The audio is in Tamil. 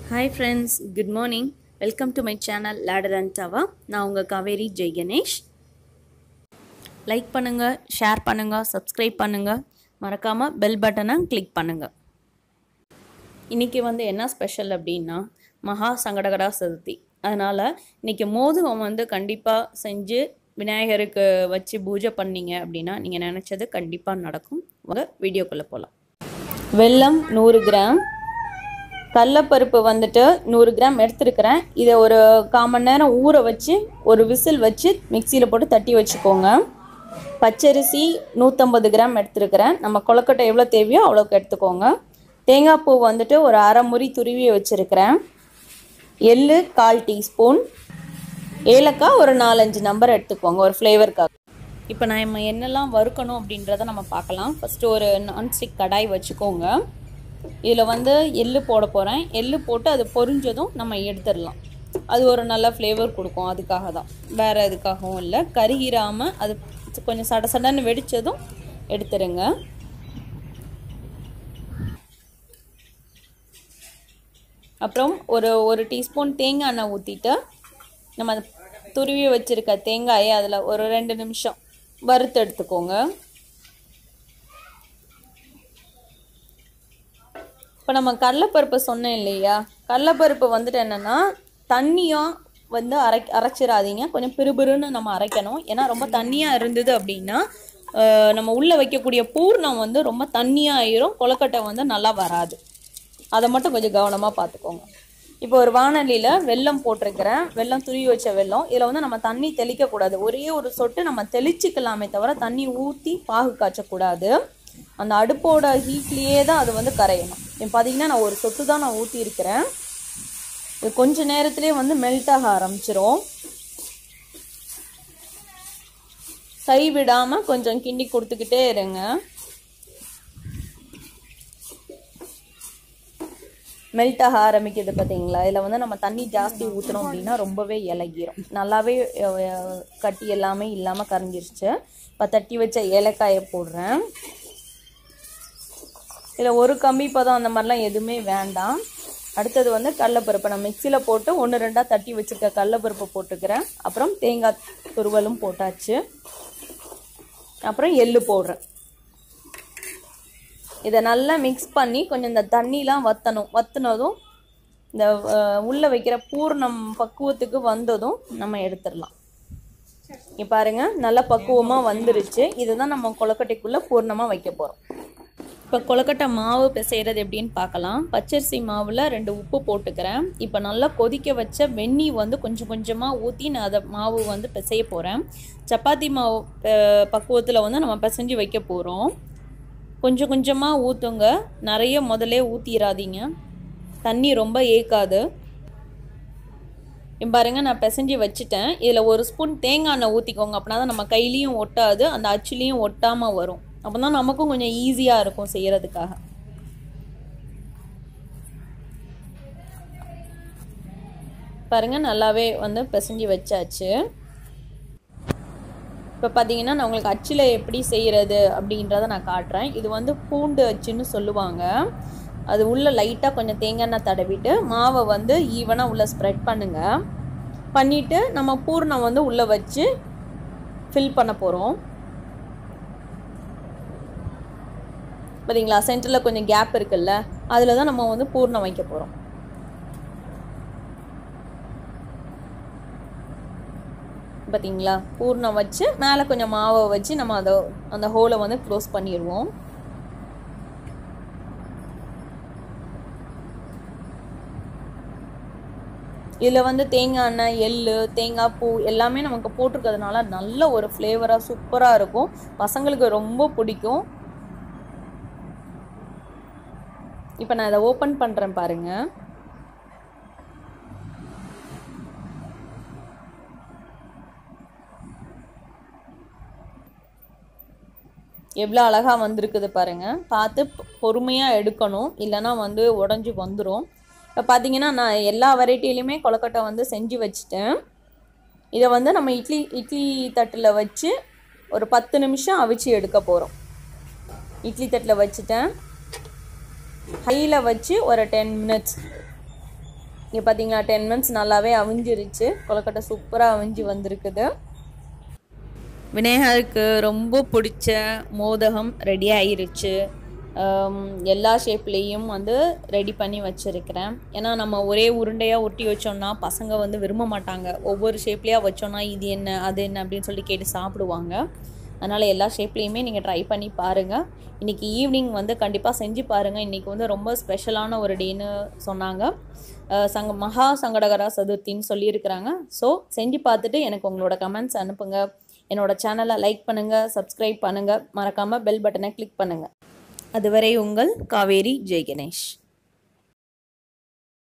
hi friends good morning welcome to my channel ladder and டவா நான் உங்கள் காவேரி ஜெய் கணேஷ் லைக் பண்ணுங்கள் ஷேர் பண்ணுங்கள் சப்ஸ்கிரைப் பண்ணுங்கள் மறக்காமல் பெல் பட்டனை கிளிக் பண்ணுங்கள் இன்றைக்கி வந்து என்ன ஸ்பெஷல் அப்படின்னா மகா சங்கடகரா சதுர்த்தி அதனால் இன்றைக்கி மோதகம் வந்து கண்டிப்பாக செஞ்சு விநாயகருக்கு வச்சு பூஜை பண்ணீங்க அப்படின்னா நீங்கள் நினச்சது கண்டிப்பாக நடக்கும் வாங்க வீடியோக்குள்ளே போகலாம் வெல்லம் நூறு கிராம் கடலப்பருப்பு வந்துட்டு நூறு கிராம் எடுத்துருக்கிறேன் இதை ஒரு கால் மணி நேரம் ஊற வச்சு ஒரு விசில் வச்சு மிக்சியில் போட்டு தட்டி வச்சுக்கோங்க பச்சரிசி நூற்றம்பது கிராம் எடுத்துருக்கிறேன் நம்ம கொழுக்கட்டை எவ்வளோ தேவையோ அவ்வளோக்கு எடுத்துக்கோங்க தேங்காய் பூ வந்துட்டு ஒரு அரை முறி துருவி வச்சுருக்கிறேன் எள்ளு கால் டீஸ்பூன் ஏலக்காய் ஒரு நாலஞ்சு நம்பர் எடுத்துக்கோங்க ஒரு ஃப்ளேவருக்காக இப்போ நம்ம என்னெல்லாம் வறுக்கணும் அப்படின்றத நம்ம பார்க்கலாம் ஃபஸ்ட்டு ஒரு நான்ஸ்டிக் கடாய் வச்சுக்கோங்க இதில் வந்து எள்ளு போட போகிறேன் எள்ளு போட்டு அது பொரிஞ்சதும் நம்ம எடுத்துடலாம் அது ஒரு நல்ல ஃப்ளேவர் கொடுக்கும் அதுக்காக தான் வேறு எதுக்காகவும் இல்லை கருகிராமல் அது கொஞ்சம் சட சடன்னு வெடித்ததும் எடுத்துருங்க அப்புறம் ஒரு ஒரு டீஸ்பூன் தேங்காய் எண்ணெய் ஊற்றிட்டு நம்ம அந்த துருவி வச்சுருக்க தேங்காயை அதில் ஒரு ரெண்டு நிமிஷம் வறுத்து எடுத்துக்கோங்க இப்போ நம்ம கடலைப்பருப்பு சொன்னேன் இல்லையா கடலைப்பருப்பு வந்துட்டு என்னென்னா தண்ணியும் வந்து அரை அரைச்சிடாதீங்க கொஞ்சம் பிறுபிறுன்னு நம்ம அரைக்கணும் ஏன்னா ரொம்ப தண்ணியாக இருந்தது அப்படின்னா நம்ம உள்ளே வைக்கக்கூடிய பூர்ணம் வந்து ரொம்ப தண்ணியாக ஆயிரும் கொலக்கட்டை வந்து நல்லா வராது அதை மட்டும் கொஞ்சம் கவனமாக பார்த்துக்கோங்க இப்போ ஒரு வானலியில் வெல்லம் போட்டிருக்கிறேன் வெல்லம் துருவி வச்ச வெல்லம் இதில் வந்து நம்ம தண்ணி தெளிக்கக்கூடாது ஒரே ஒரு சொட்டு நம்ம தெளிச்சிக்கலாமே தவிர தண்ணி ஊற்றி பாகு காய்ச்சக்கூடாது அந்த அடுப்போட ஹீட்லேயே தான் அது வந்து கரையணும் இப்போ பார்த்தீங்கன்னா நான் ஒரு சொட்டு தான் நான் ஊற்றி இருக்கிறேன் இது கொஞ்ச நேரத்துலேயே வந்து மெல்ட் ஆக ஆரம்பிச்சிரும் கை விடாமல் கொஞ்சம் கிண்டி கொடுத்துக்கிட்டே இருங்க மெல்ட் ஆக ஆரம்பிக்குது பார்த்தீங்களா இதில் வந்து நம்ம தண்ணி ஜாஸ்தி ஊற்றுறோம் அப்படின்னா ரொம்பவே இலகிரும் நல்லாவே கட்டி எல்லாமே இல்லாமல் கரைஞ்சிருச்சு இப்போ தட்டி வச்ச ஏலக்காயை போடுறேன் இதில் ஒரு கம்பி பதம் அந்த மாதிரிலாம் எதுவுமே வேண்டாம் அடுத்தது வந்து கடலப்பருப்பு நான் மிக்சியில் போட்டு ஒன்று ரெண்டாக தட்டி வச்சுருக்க கடலப்பருப்பு போட்டுக்கிறேன் அப்புறம் தேங்காய் துருவலும் போட்டாச்சு அப்புறம் எள்ளு போடுறேன் இதை நல்லா மிக்ஸ் பண்ணி கொஞ்சம் இந்த தண்ணிலாம் வற்றணும் வற்றுனதும் இந்த உள்ளே வைக்கிற பூர்ணம் பக்குவத்துக்கு வந்ததும் நம்ம எடுத்துடலாம் இங்கே பாருங்கள் நல்லா பக்குவமாக வந்துருச்சு இதுதான் நம்ம கொலக்கட்டைக்குள்ளே பூர்ணமாக வைக்க போகிறோம் இப்போ கொலக்கட்டை மாவு பிசைகிறது எப்படின்னு பார்க்கலாம் பச்சரிசி மாவில் ரெண்டு உப்பு போட்டுக்கிறேன் இப்போ நல்லா கொதிக்க வச்ச வெந்நி வந்து கொஞ்சம் கொஞ்சமாக ஊற்றி நான் அதை மாவு வந்து பிசைய போகிறேன் சப்பாத்தி மாவு பக்குவத்தில் வந்து நம்ம பிசைஞ்சு வைக்க போகிறோம் கொஞ்சம் கொஞ்சமாக ஊற்றுங்க நிறைய முதலே ஊற்றிடாதீங்க தண்ணி ரொம்ப ஏக்காது பாருங்க நான் பிசைஞ்சு வச்சுட்டேன் இதில் ஒரு ஸ்பூன் தேங்காய் எண்ணெய் ஊற்றிக்கோங்க அப்படின்னா தான் நம்ம கையிலையும் ஒட்டாது அந்த அச்சுலேயும் ஒட்டாமல் வரும் அப்போ தான் நமக்கும் கொஞ்சம் ஈஸியாக இருக்கும் செய்கிறதுக்காக பாருங்கள் நல்லாவே வந்து பிசைஞ்சு வச்சாச்சு இப்போ பார்த்தீங்கன்னா நான் உங்களுக்கு அச்சில் எப்படி செய்கிறது அப்படின்றத நான் காட்டுறேன் இது வந்து பூண்டு அச்சுன்னு சொல்லுவாங்க அது உள்ளே லைட்டாக கொஞ்சம் தேங்காய் எண்ணெய் தடவிட்டு மாவை வந்து ஈவனாக உள்ளே ஸ்ப்ரெட் பண்ணுங்கள் பண்ணிவிட்டு நம்ம பூர்ணம் வந்து உள்ளே வச்சு ஃபில் பண்ண போகிறோம் பார்த்தீங்களா சென்டரில் கொஞ்சம் கேப் இருக்குல்ல அதில் தான் நம்ம வந்து பூர்ணம் வைக்க போகிறோம் பார்த்தீங்களா பூர்ணம் வச்சு மேலே கொஞ்சம் மாவை வச்சு நம்ம அதை அந்த ஹோலை வந்து க்ளோஸ் பண்ணிடுவோம் இதில் வந்து தேங்காய் எண்ணெய் எள் தேங்காய் பூ எல்லாமே நமக்கு போட்டிருக்கிறதுனால நல்ல ஒரு ஃப்ளேவராக சூப்பராக இருக்கும் பசங்களுக்கு ரொம்ப பிடிக்கும் இப்போ நான் இதை ஓப்பன் பண்ணுறேன் பாருங்கள் எவ்வளோ அழகாக வந்திருக்குது பாருங்கள் பார்த்து பொறுமையாக எடுக்கணும் இல்லைனா வந்து உடஞ்சி வந்துடும் இப்போ பார்த்தீங்கன்னா நான் எல்லா வெரைட்டிலையுமே கொலக்கட்டை வந்து செஞ்சு வச்சுட்டேன் இதை வந்து நம்ம இட்லி இட்லி தட்டில் வச்சு ஒரு பத்து நிமிஷம் அவிச்சு எடுக்க போகிறோம் இட்லி தட்டில் வச்சுட்டேன் ஹையில் வச்சு ஒரு டென் மினிட்ஸ் இங்கே பார்த்தீங்களா டென் மினிட்ஸ் நல்லாவே அவிஞ்சிருச்சு கொலக்கட்டை சூப்பராக அவிஞ்சு வந்திருக்குது விநாயகருக்கு ரொம்ப பிடிச்ச மோதகம் ரெடி ஆயிருச்சு ஆம், எல்லா ஷேப்லேயும் வந்து ரெடி பண்ணி வச்சுருக்கிறேன் ஏன்னா நம்ம ஒரே உருண்டையாக ஒட்டி வச்சோம்னா பசங்க வந்து விரும்ப மாட்டாங்க ஒவ்வொரு ஷேப்லேயாக வச்சோம்னா இது என்ன அது என்ன அப்படின்னு சொல்லி கேட்டு சாப்பிடுவாங்க அதனால் எல்லா ஷேப்லேயுமே நீங்கள் ட்ரை பண்ணி பாருங்கள் இன்றைக்கி ஈவினிங் வந்து கண்டிப்பாக செஞ்சு பாருங்கள் இன்றைக்கி வந்து ரொம்ப ஸ்பெஷலான ஒரு டேன்னு சொன்னாங்க அஹ் சங்க மகா சங்கடகரா சதுர்த்தின்னு சொல்லியிருக்கிறாங்க ஸோ செஞ்சு பார்த்துட்டு எனக்கு உங்களோட கமெண்ட்ஸ் அனுப்புங்க என்னோட சேனலை லைக் பண்ணுங்கள் சப்ஸ்கிரைப் பண்ணுங்கள் மறக்காமல் பெல் பட்டனை கிளிக் பண்ணுங்கள் அதுவரை உங்கள் காவேரி ஜெய் கணேஷ்